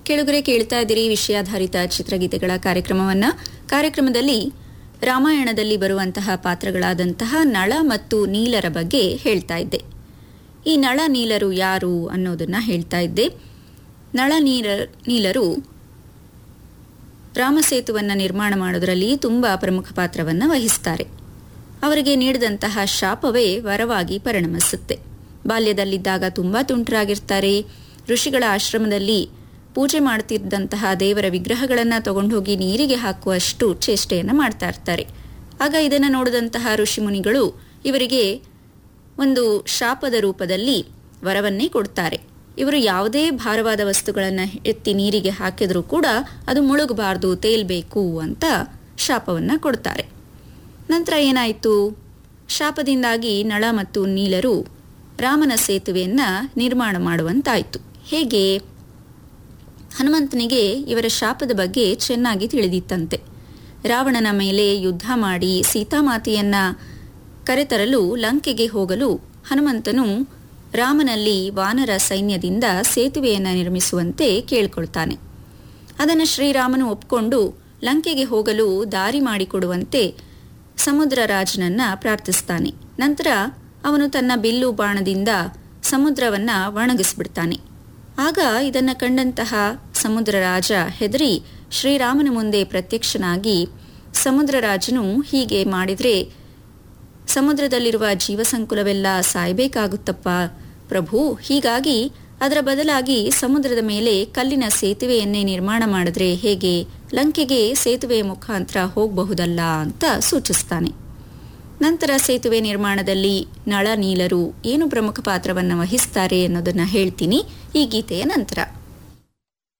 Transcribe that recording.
ಕೆಳಗರೆ ಕೇಳ್ತಾ ಇದ್ದೀರಿ ವಿಷಯಾಧಾರಿತ ಚಿತ್ರಗೀತೆಗಳ ಕಾರ್ಯಕ್ರಮವನ್ನ ಕಾರ್ಯಕ್ರಮದಲ್ಲಿ ರಾಮಾಯಣದಲ್ಲಿ ಬರುವಂತಹ ಪಾತ್ರಗಳಾದಂತಹ ನಳ ಮತ್ತು ನೀಲರ ಬಗ್ಗೆ ಹೇಳ್ತಾ ಇದ್ದೆ ಈ ನಳ ನೀಲರು ಯಾರು ಅನ್ನೋದನ್ನ ಹೇಳ್ತಾ ಇದ್ದೆ ನಳ ನೀರ ನೀಲರು ರಾಮಸೇತುವನ್ನು ನಿರ್ಮಾಣ ಮಾಡೋದರಲ್ಲಿ ತುಂಬಾ ಪ್ರಮುಖ ಪಾತ್ರವನ್ನು ವಹಿಸ್ತಾರೆ ಅವರಿಗೆ ನೀಡಿದಂತಹ ಶಾಪವೇ ವರವಾಗಿ ಪರಿಣಮಿಸುತ್ತೆ ಬಾಲ್ಯದಲ್ಲಿದ್ದಾಗ ತುಂಬಾ ತುಂಟರಾಗಿರ್ತಾರೆ ಋಷಿಗಳ ಆಶ್ರಮದಲ್ಲಿ ಪೂಜೆ ಮಾಡ್ತಿದ್ದಂತಹ ದೇವರ ವಿಗ್ರಹಗಳನ್ನು ತಗೊಂಡೋಗಿ ನೀರಿಗೆ ಹಾಕುವಷ್ಟು ಚೇಷ್ಟೆಯನ್ನು ಮಾಡ್ತಾ ಇರ್ತಾರೆ ಆಗ ಇದನ್ನು ನೋಡಿದಂತಹ ಋಷಿಮುನಿಗಳು ಇವರಿಗೆ ಒಂದು ಶಾಪದ ರೂಪದಲ್ಲಿ ವರವನ್ನೇ ಕೊಡ್ತಾರೆ ಇವರು ಯಾವುದೇ ಭಾರವಾದ ವಸ್ತುಗಳನ್ನು ಎತ್ತಿ ನೀರಿಗೆ ಹಾಕಿದ್ರೂ ಕೂಡ ಅದು ಮುಳುಗಬಾರ್ದು ತೇಲ್ಬೇಕು ಅಂತ ಶಾಪವನ್ನ ಕೊಡ್ತಾರೆ ನಂತರ ಏನಾಯಿತು ಶಾಪದಿಂದಾಗಿ ನಳ ಮತ್ತು ನೀಲರು ರಾಮನ ಸೇತುವೆಯನ್ನ ನಿರ್ಮಾಣ ಮಾಡುವಂತಾಯಿತು ಹೇಗೆ ಹನುಮಂತನಿಗೆ ಇವರ ಶಾಪದ ಬಗ್ಗೆ ಚೆನ್ನಾಗಿ ತಿಳಿದಿತ್ತಂತೆ ರಾವಣನ ಮೇಲೆ ಯುದ್ಧ ಮಾಡಿ ಸೀತಾಮಾತೆಯನ್ನ ಕರೆತರಲು ಲಂಕೆಗೆ ಹೋಗಲು ಹನುಮಂತನು ರಾಮನಲ್ಲಿ ವಾನರ ಸೈನ್ಯದಿಂದ ಸೇತುವೆಯನ್ನು ನಿರ್ಮಿಸುವಂತೆ ಕೇಳ್ಕೊಳ್ತಾನೆ ಅದನ್ನು ಶ್ರೀರಾಮನು ಒಪ್ಕೊಂಡು ಲಂಕೆಗೆ ಹೋಗಲು ದಾರಿ ಮಾಡಿಕೊಡುವಂತೆ ಸಮುದ್ರ ರಾಜನನ್ನ ಪ್ರಾರ್ಥಿಸ್ತಾನೆ ನಂತರ ಅವನು ತನ್ನ ಬಿಲ್ಲು ಬಾಣದಿಂದ ಸಮುದ್ರವನ್ನ ಒಣಗಿಸ್ಬಿಡ್ತಾನೆ ಆಗ ಇದನ್ನ ಕಂಡಂತಹ ಸಮುದ್ರ ರಾಜ ಹೆದರಿ ಶ್ರೀರಾಮನ ಮುಂದೆ ಪ್ರತ್ಯಕ್ಷನಾಗಿ ಸಮುದ್ರ ರಾಜನು ಹೀಗೆ ಮಾಡಿದ್ರೆ ಸಮುದ್ರದಲ್ಲಿರುವ ಜೀವಸಂಕುಲವೆಲ್ಲ ಸಾಯ್ಬೇಕಾಗುತ್ತಪ್ಪ ಪ್ರಭು ಹೀಗಾಗಿ ಅದರ ಬದಲಾಗಿ ಸಮುದ್ರದ ಮೇಲೆ ಕಲ್ಲಿನ ಸೇತುವೆಯನ್ನೇ ನಿರ್ಮಾಣ ಮಾಡಿದ್ರೆ ಹೇಗೆ ಲಂಕೆಗೆ ಸೇತುವೆಯ ಮುಖಾಂತರ ಹೋಗಬಹುದಲ್ಲ ಅಂತ ಸೂಚಿಸ್ತಾನೆ ನಂತರ ಸೇತುವೆ ನಿರ್ಮಾಣದಲ್ಲಿ ನಳ ನೀಲರು ಏನು ಪ್ರಮುಖ ಪಾತ್ರವನ್ನು ವಹಿಸ್ತಾರೆ ಅನ್ನೋದನ್ನ ಹೇಳ್ತೀನಿ ಈ ಗೀತೆಯ ನಂತರ